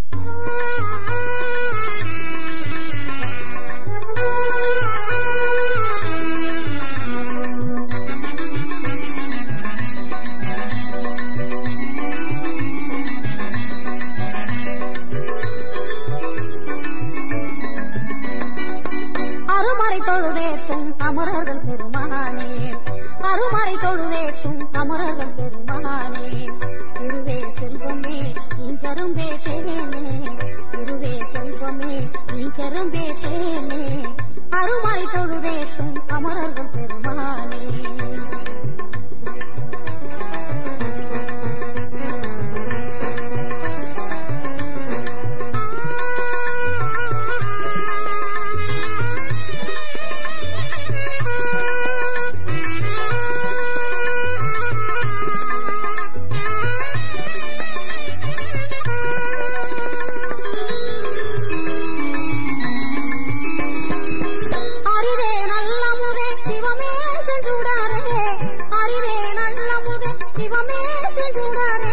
அருமறை தொழுதேத்தும் அமரர்கள் பெருமானே அருமறை தொழுதேத்தும் அமரர்கள் பெருமானே திருவே செல்வமே நீ கரும்பே தேனே திருவே செல்வமே நீ கரும்பே தேனே அருமறை தொழுதேத்தும் அமரர்கள் பெருமானே அறிவே நல்ல முதை சிவமே செஞ்சுடாரே அறிவே நல்ல முதை சிவமே செஞ்சுடாரே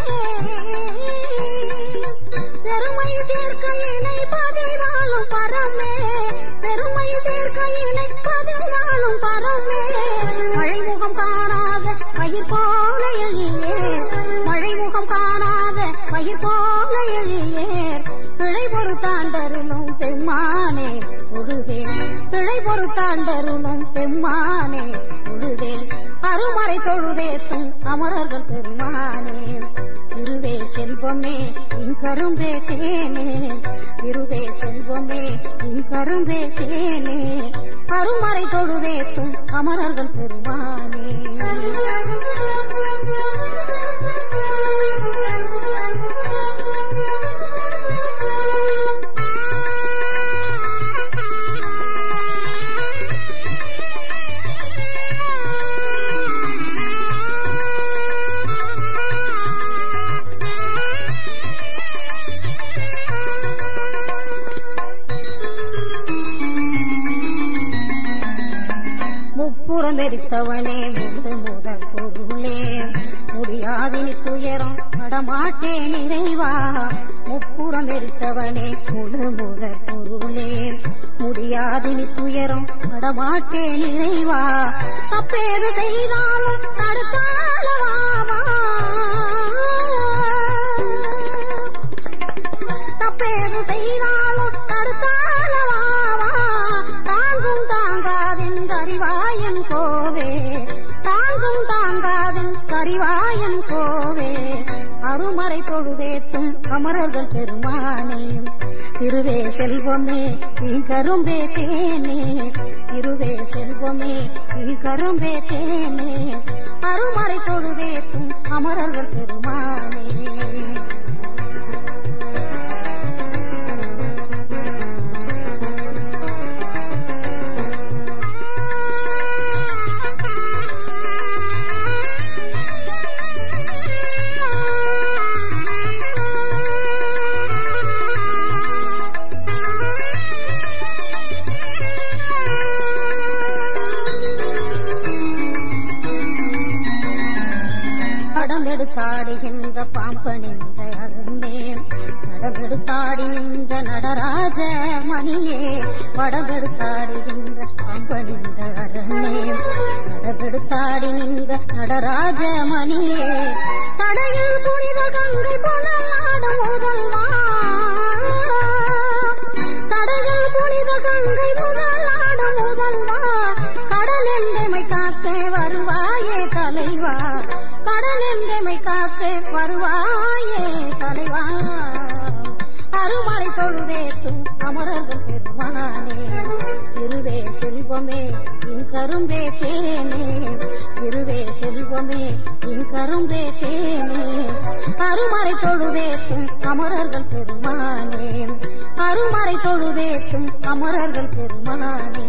பெருமை சேர்க்கையினை பதினாலும் பரமே பெருமை சேர்க்கையினை பதினாலும் பரமே மழைமுகம் காணாத பயிர் போல எழியே மழைமுகம் காணாத பயிர் போல எழியேர் பிழை பொறுத்தாண்டருளும் பெம்மானே தொழுதே பிழை பொறுத்தாண்டருளும் பெம்மானே தொழுதே அருமறை தொழுதேத்தும் அமரர்கள் பெருமானே திருவே செல்வமே இன் கரும்பே தேனே திருவே செல்வமே இன் கரும்பே தேனே அருமறை தொழுதேத்தும் அமரர்கள் பெருமானே முப்புறம் எரித்தவனே முழு முதல் பொருளே முடியாதினி துயரம் படமாட்டேன் நிறைவா முப்புறம் எரித்தவனே முழு முதல் பொருளே முடியாதினி துயரம் படமாட்டேன் நிறைவா தப்பேது செய்தாலும் தடுத்தாலவாமா தப்பேது செய்தாலும் தடுத்தாலவாவா தாங்கும் தாங்காதின் கரிவாயன் கோவே தாங்கும் தாங்காதின் கரிவாயன் கோவே அருமறை பொழுதேத்தும் அமரர்கள் பெருமானே திருவே செல்வமே நீ கரும்பே தேனே திருவே செல்வமே நீ கரும்பே தேனே அருமறை பொழுதேத்தும் அமரர்கள் பெருமானே படமெடுத்தாடுகின்ற பாம்பணிந்த அருந்தே படமெடுத்தாடி நின்ற நடராஜ மணியே படமெடுத்தாடுகின்ற பாம்பணிந்த அருந்தே படமெடுத்தாடி நின்ற நடராஜ மணியே தடையில் புனித கங்கை புனலாடும் முதல்வா தடையில் புனித கங்கை முதலாடும் முதல்வா கடல் எந்தமை காக்க வருவாயே தலைவா கடல் எந்தமை காக்க வருவாயே தலைவா அருமறை தொழுதேத்தும் அமரர்கள் பெருமானே திருவே செல்வமே இன் கரும்பே தேனே திருவே செல்வமே இன் கரும்பே தேனே அருமறை தொழுதேத்தும் அமரர்கள் பெருமானே அருமறை தொழுதேத்தும் அமரர்கள் பெருமானே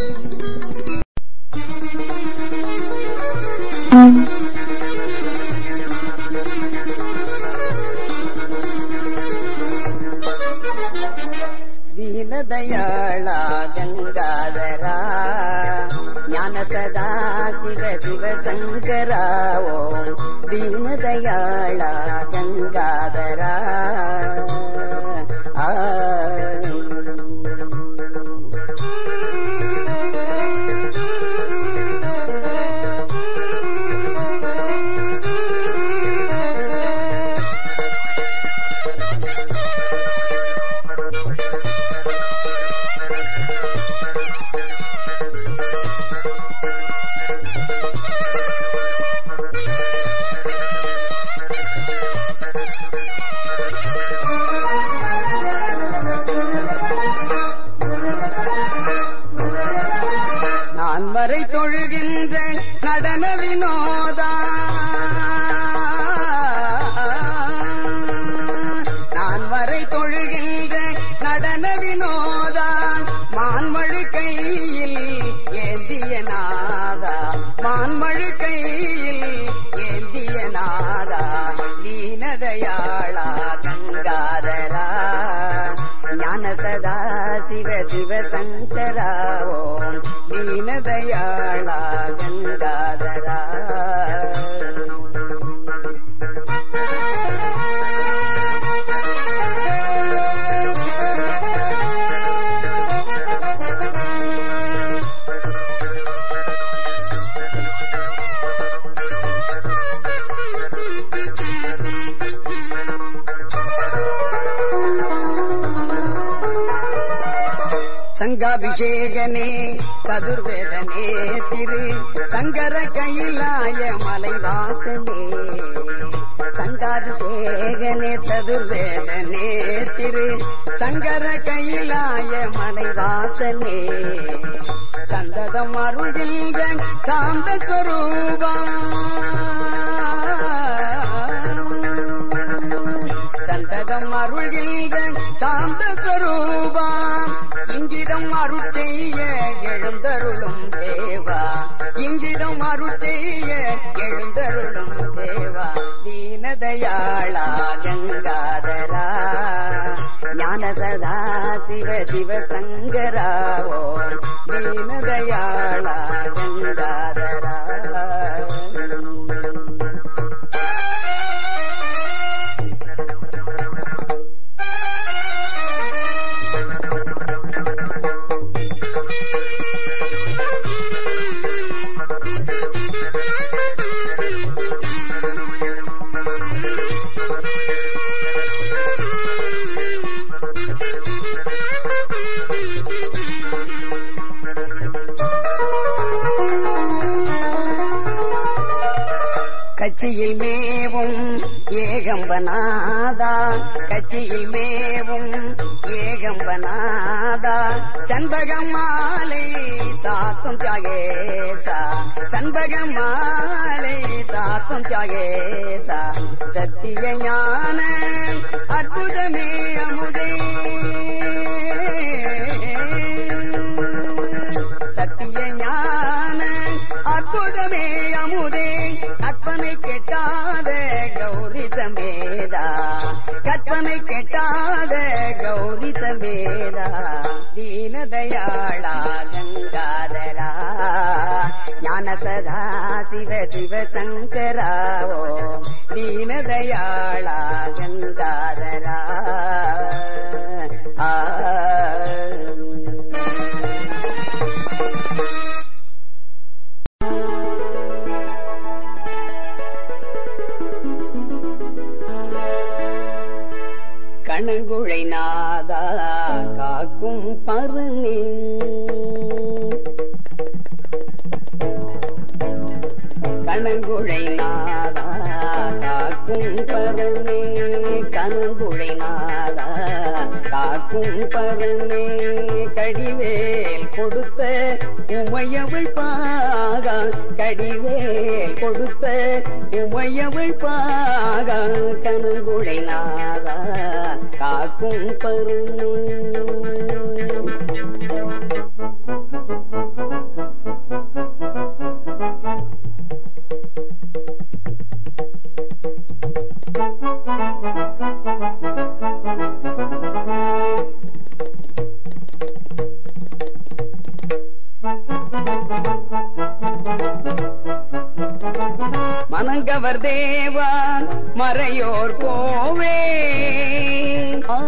ದೀನದಯಾಳ ಗಂಗಾಧರ ಜ್ಞಾನ ಸದಾ ಶಿವ ಶಿವ ಶಂಕರ ಓಂ ದೀನದಯಾಳ ಗಂಗಾಧರ நடன வினோதா மான்மழு கையில் ஏந்திய நாதா மான்மழு கையில் ஏந்திய நாதா தீனதயாளா கங்காதரா ஞான சதா சிவ சிவ சங்கரா ஓம் தீனதயாளா கங்காதரா சங்காபிஷேகனே சதுர்வேதனே திரு சங்கர கையிலாய மலைவாசனே சங்காபிஷேகனே சதுர்வேதனே திரு சங்கர கையிலாய மலைவாசனே சந்ததம் அருள்கின்ற சாந்த சொரூபா சந்ததம் அருள்கின்ற சாந்த சொரூபா இங்கிதம் அருட்டைய எழுந்தருளும் தேவா இங்கிதம் அருட்டைய எழுந்தருளும் தேவா தீனதயாளா கங்காதரா ஞான சதா சிவ சிவ சங்கராவோ தீனதயாளா கங்காதரா கட்சியில் மேவும் ஏகம்பநாதா கட்சியில் மேவும் ஏகம்பநாதா சண்பகம் மாலை சாத்தும் தியாகேசா சண்பகம் மாலை சாத்தும் தியாகேசா சத்திய ஞான அற்புதமே அமுதே சத்திய ஞான அற்புதமே அமுதே கற்பனை கெட்டாத கௌரி சமேதா கற்பனை கெட்டாத கௌரி சமேதா தீனதயாளா கங்காதரா ஞான சதா சிவ சிவ சங்கராவோ தீனதயாளா கங்காதரா ஆ கணங்குழை நாதா காக்கும் பருணி கணங்குழை நாதா காக்கும் பருணி கணங்குழை நாதா காக்கும் பருணி கடிவேல் கொடுத்த உமையவள் பாகா கடிவேல் கொடுத்த உமையவள் பாகா கணங்குழை நாதா காக்கும் பருணி மனங்கவர் தேவா மறையோர் கோவே ஆ,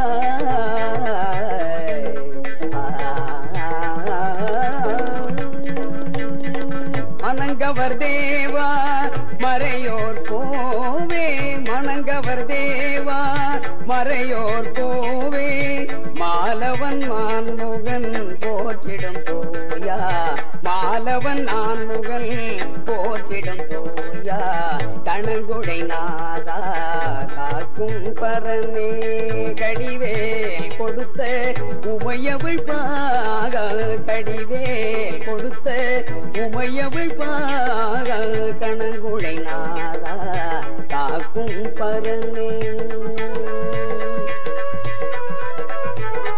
மணங்கவர் தேவா மறையோர் கோவே மணங்கவர் தேவா மறையோர் கோவே மாலவன் மான்முகன் போற்றிடும் தூயா மாலவன் ஆண்முகன் போற்றிடும் தூயா கணங்குடை நாதா காக்கும் பரமே கடிவேல் கொடுத்த உமையவள் பாக கடிவேல் கொடுத்த உமையவள் பாக கணங்குழை நாதா காக்கும் பரமே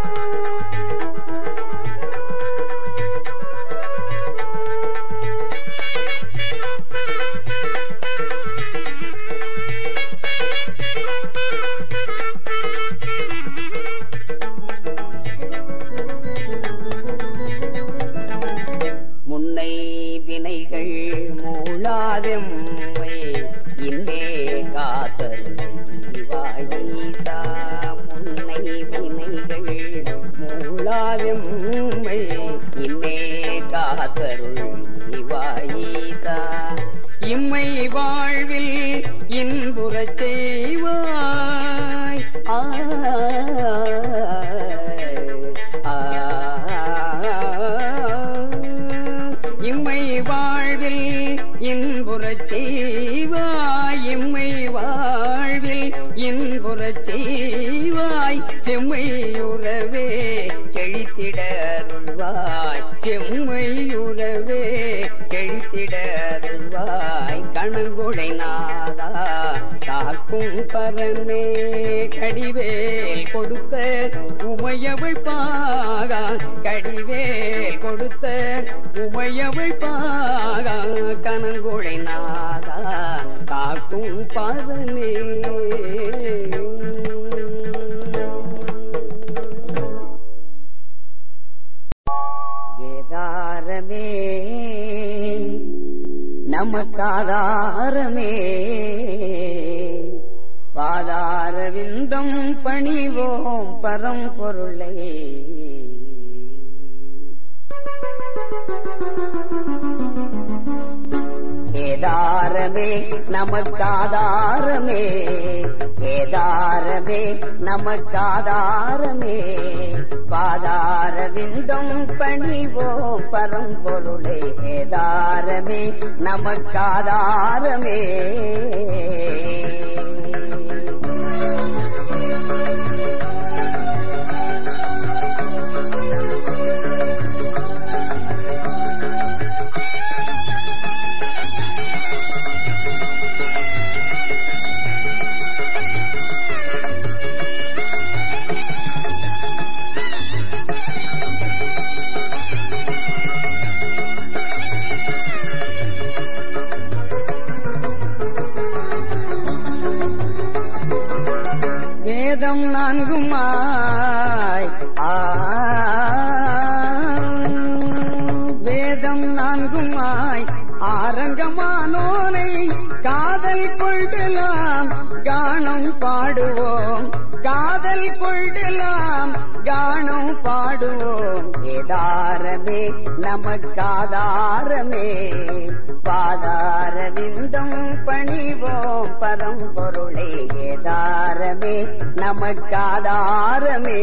இன்புறச் செய்வாய் ஆ, ஆ, இம்மை வாழ்வில் இன்புறச் செய்வாய் இம்மை வாழ்வில் இன்புறச் செய்வாய் செம்மையுறவே செழித்திட அருள்வாய் செம்மையுறவே செழித்திட அருள்வாய் கணங்குடை நாதா காக்கும் பரமே கடிவேல் கொடுத்த உமையவள் பாகா கடிவேல் கொடுத்த உமையவள் பாகா கணங்குழை நாதா காக்கும் பரமே வேதாரமே நமக்காதாரமே பாதார விந்தம் பணிவோம் பரம்பொருளை கேதாரமே நமக்காதாரமே கேதாரமே நமக்காதாரமே பாதார விந்தம் பணிவோம் பரம்பொருளே கேதாரமே நமக்காதாரமே வேதம் நான்குமாய் ஆ, வேதம் நான்குமாய் ஆரங்கமானோனை காதல் கொண்டலாம் கானம் பாடுவோம் காதல் கொண்டலாம் கானம் பாடுவோம் வேதாரமே நமக்காதாரமே பாதார விந்தம் பணிவோம் பரம்பொருளே ஏதாரமே நமக்காதாரமே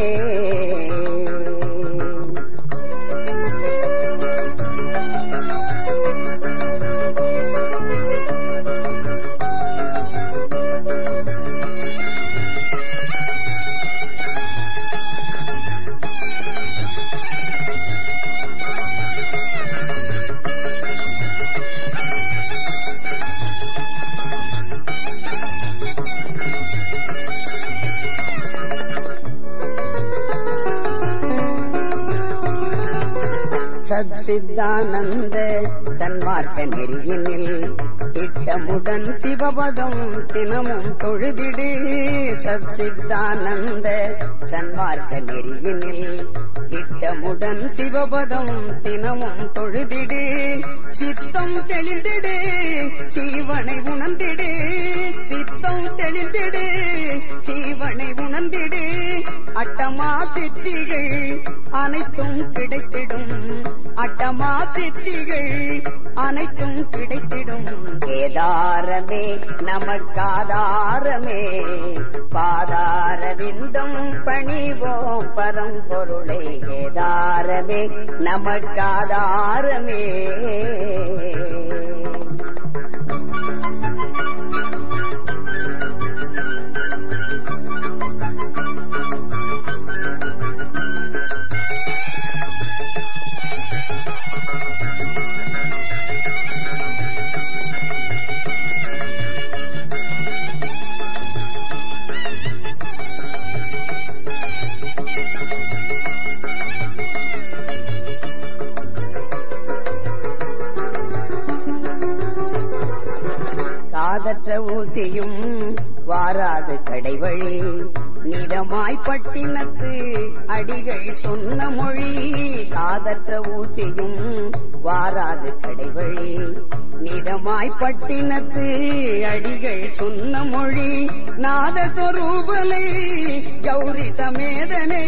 சத் சித்தானந்த சன்மார்க்க நெறியினில் திட்டமுடன் சிவபதம் தினமும் தொழுதிடு சத் சித்தானந்த சன்மார்க்க நெறியினில் திட்டமுடன் சிவபதம் தினமும் தொழுதிடு சித்தம் தெளிந்திடு சீவனை உணர்ந்திடு சித்தம் தெளிந்திடு சீவனை உணர்ந்திடு அட்டமா சித்திகள் அனைத்தும் கிடைத்திடும் அட்டமா சித்திகள் அனைத்தும் கிடைத்திடும் கேதாரமே நமக்காதாரமே பாதார விந்தம் பணிவோம் பரம்பொருளை கேதாரமே நமக்காதாரமே காதற்ற ஊசியும் வாராது கடைவழி நிறமாய் பட்டினத்து அடிகள் சொன்ன மொழி காதற்ற ஊசியும் வாராது கடைவழி நிறமாய் பட்டினத்து அடிகள் சொன்ன மொழி நாதஸ்வரூபலை கௌரி சமேதனை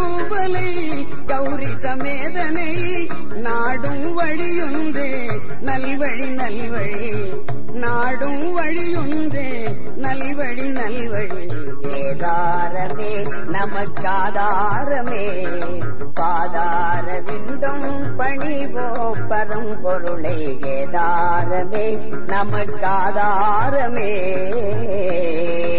நாதஸ்வரூபலை கௌரி சமேதனை நாடும் வழியுண்டு நல்வழி நல்வழி நாடும் வழியுண்டு நல்வழி நல்வழி வேதாரமே நமக்காதாரமே பாதார விந்தம் பணிவோ பரம்பொருளை ஏதாரமே நமக்காதாரமே